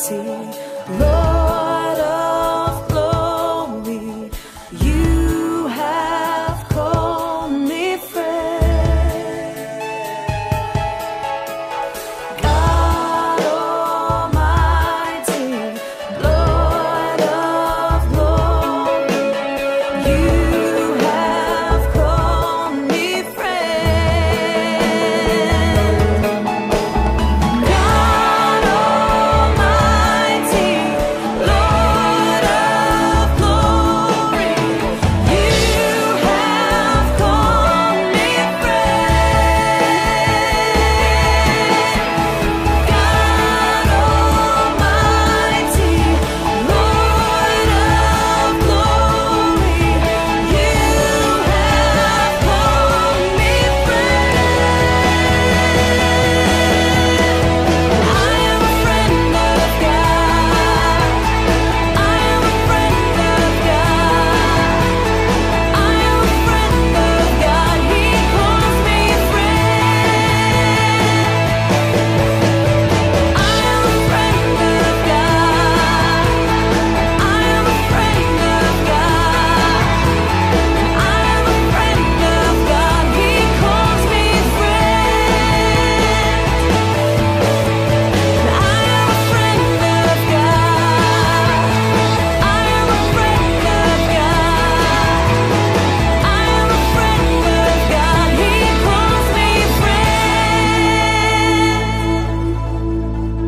Almighty, Lord of glory, you have called me friend. God Almighty, Lord of glory, you have called me friend. God Almighty, Lord of glory, you have called me friend. God Almighty, Lord of glory, you have called me friend. I am a friend of God. I am a friend of God. I am a friend of God. He calls me friend. I am a friend of God. I am a friend of God. I am a friend of God. He calls me friend. I am a friend of God. I am a friend of God. I am a friend of God. He calls me friend.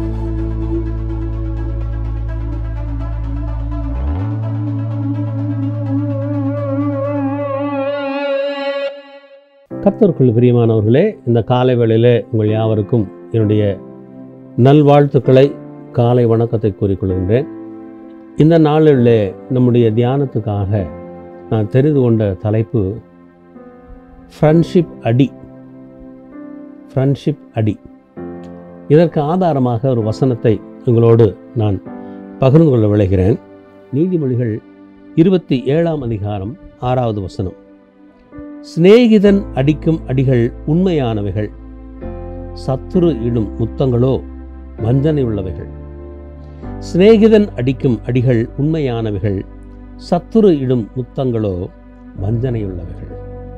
கர்த்தருக்குள் பிரியமானவர்களே இந்த காலை வேளையிலே உங்கள் யாவருக்கும் என்னுடைய நல்வாழ்த்துக்களை காலை வணக்கத்தை கூறிக்கொள்கின்றேன் இந்த நாளில் நம்முடைய தியானத்துக்காக நான் தெரிந்து கொண்ட தலைப்பு ஃப்ரெண்ட்ஷிப் அடி ஃப்ரெண்ட்ஷிப் அடி இதற்கு ஆதாரமாக ஒரு வசனத்தை உங்களோடு நான் பகிர்ந்து கொள்ள விளைகிறேன் நீதிமொழிகள் இருபத்தி ஏழாம் அதிகாரம் ஆறாவது வசனம் சிநேகிதன் அடிக்கும் அடிகள் உண்மையானவைகள் சத்துரு இடும் முத்தங்களோ வஞ்சனை உள்ளவைகள் சிநேகிதன் அடிக்கும் அடிகள் உண்மையானவைகள் சத்துரு இடும் முத்தங்களோ வஞ்சனையுள்ளவைகள்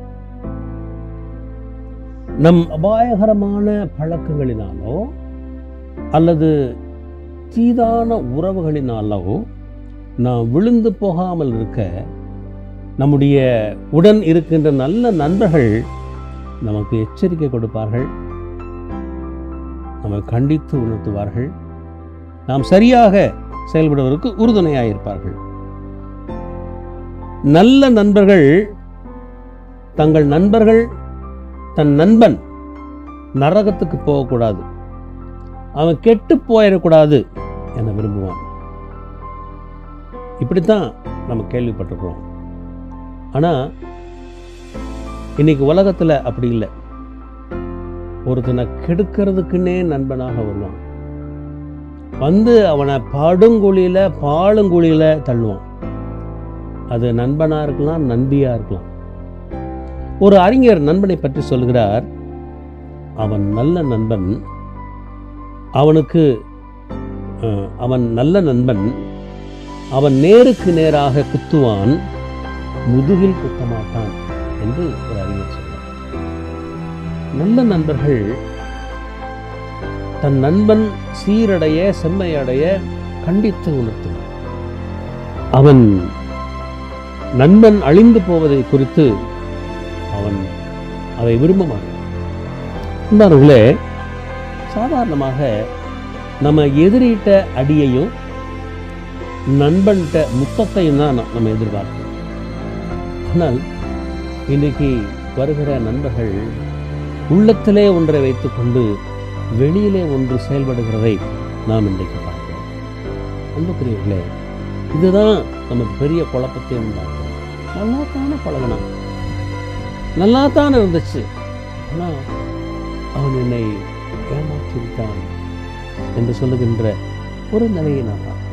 நம் அபாயகரமான பழக்கங்களினாலோ அல்லது தீதான உறவுகளினாலோ நாம் விழுந்து போகாமல் இருக்க நம்முடைய உடன் இருக்கின்ற நல்ல நண்பர்கள் நமக்கு எச்சரிக்கை கொடுப்பார்கள் நம்மை கண்டித்து உணர்த்துவார்கள் நாம் சரியாக செயல்படுவதற்கு உறுதுணையாக இருப்பார்கள் நல்ல நண்பர்கள் தங்கள் நண்பர்கள் தன் நண்பன் நரகத்துக்கு போகக்கூடாது அவன் கெட்டு போயிடக்கூடாது என விரும்புவான் இப்படித்தான் நம்ம கேள்விப்பட்டிருக்கிறோம் ஆனால் இன்னைக்கு உலகத்தில் அப்படி இல்லை ஒருத்தனை கெடுக்கிறதுக்குன்னே நண்பனாக வருவான் வந்து அவனை படுங்குழியில் பாழுங்குழியில் தள்ளுவான் அது நண்பனாக இருக்கலாம் நண்பியாக இருக்கலாம் ஒரு அறிஞர் நண்பனை பற்றி சொல்கிறார் அவன் நல்ல நண்பன் அவனுக்கு அஹ், அவன் நல்ல நண்பன் அவன் நேருக்கு நேராக குத்துவான் முதுகில் குத்த மாட்டான் என்று ஒரு அறிஞர் சொல்றார் நல்ல நண்பர்கள் தன் நண்பன் சீரடைய செம்மையடைய கண்டித்து உணர்த்துவான் அவன் நண்பன் அழிந்து போவதை குறித்து அவன் அதை விரும்ப மாட்டான் நண்பர்களே சாதாரணமாக நம்ம எதிரிட்ட அடியையும் நண்பன்கிட்ட முத்தத்தையும் தான் ந- நம்ம எதிர்பார்க்கிறோம் ஆனால் இன்றைக்கு வருகிற நண்பர்கள் உள்ளத்திலே ஒன்றை வைத்துக்கொண்டு வெளியிலே ஒன்று செயல்படுகிறதை நாம் இன்றைக்கு பார்க்கிறோம் அன்புக்குரியவர்களே இதுதான் நமக்கு பெரிய குழப்பத்தை உண்டாக்கும் நல்லா தானே பழகினான் நல்லா தான் இருந்துச்சு ஆனால் அவன் என்னை ஏமாற்றிவிட்டான் என்று சொல்லுகின்ற ஒரு நிலையை நாம் பார்க்கிறோம்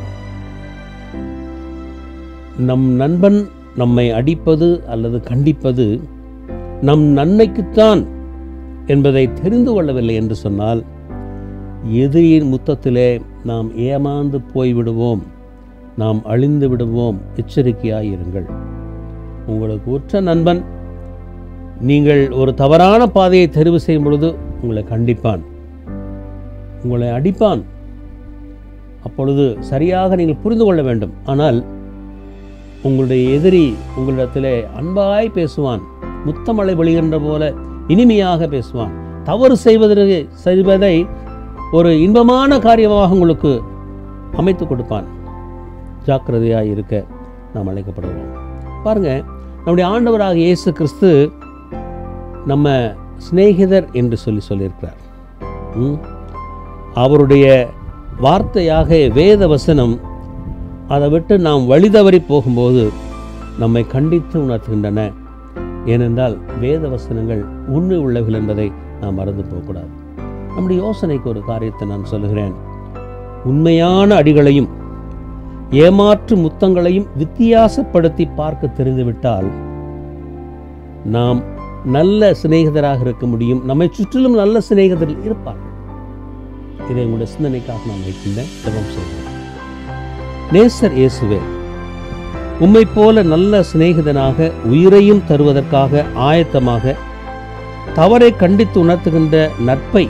நம் நண்பன் நம்மை அடிப்பது அல்லது கண்டிப்பது நம் நன்மைக்குத்தான் என்பதை தெரிந்து கொள்ளவில்லை என்று சொன்னால் எதிரியின் முத்தத்திலே நாம் ஏமாந்து போய்விடுவோம் நாம் அழிந்து விடுவோம் எச்சரிக்கையாயிருங்கள் உங்களுக்கு உற்ற நண்பன் நீங்கள் ஒரு தவறான பாதையை தெரிவு செய்யும் பொழுது உங்களை கண்டிப்பான் உங்களை அடிப்பான் அப்பொழுது சரியாக நீங்கள் புரிந்து கொள்ள வேண்டும் ஆனால் உங்களுடைய எதிரி உங்களிடத்திலே அன்பாய் பேசுவான் முத்தமழை பொழிகின்ற போல இனிமையாக பேசுவான் தவறு செய்வதற்கு செய்வதை ஒரு இன்பமான காரியமாக உங்களுக்கு அமைத்து கொடுப்பான் ஜாக்கிரதையாக இருக்க நாம் அழைக்கப்படுவோம் பாருங்க நம்முடைய ஆண்டவராக இயேசு கிறிஸ்து நம்ம சிநேகிதர் என்று சொல்லி சொல்லியிருக்கிறார் ம்? அவருடைய வார்த்தையாக வேத வசனம் அதை விட்டு நாம் வழிதவறி போகும்போது நம்மை கண்டித்து உணர்த்துகின்றன ஏனென்றால் வேத வசனங்கள் உண்மை உள்ளவர்கள் என்பதை நாம் மறந்து போகக்கூடாது நம்முடைய யோசனைக்கு ஒரு காரியத்தை நான் சொல்லுகிறேன் உண்மையான அடிகளையும் ஏமாற்று முத்தங்களையும் வித்தியாசப்படுத்தி பார்க்க தெரிந்துவிட்டால் நாம் நல்ல சிநேகிதராக இருக்க முடியும் நம்மை சுற்றிலும் நல்ல சிநேகிதர்கள் இருப்பார்கள் இதை உங்களுடைய சிந்தனைக்காக நான் வைக்கின்றேன் ஜெபம் செய்கிறேன் நேசர் இயேசுவே உம்மை போல நல்ல சிநேகிதனாக உயிரையும் தருவதற்காக ஆயத்தமாக தவறை கண்டித்து உணர்த்துகின்ற நட்பை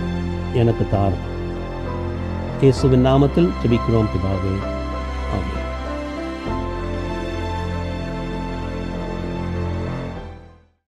எனக்கு தாரும் இயேசுவின் நாமத்தில் ஜெபிக்கிறோம் பிதாவே ஆமென்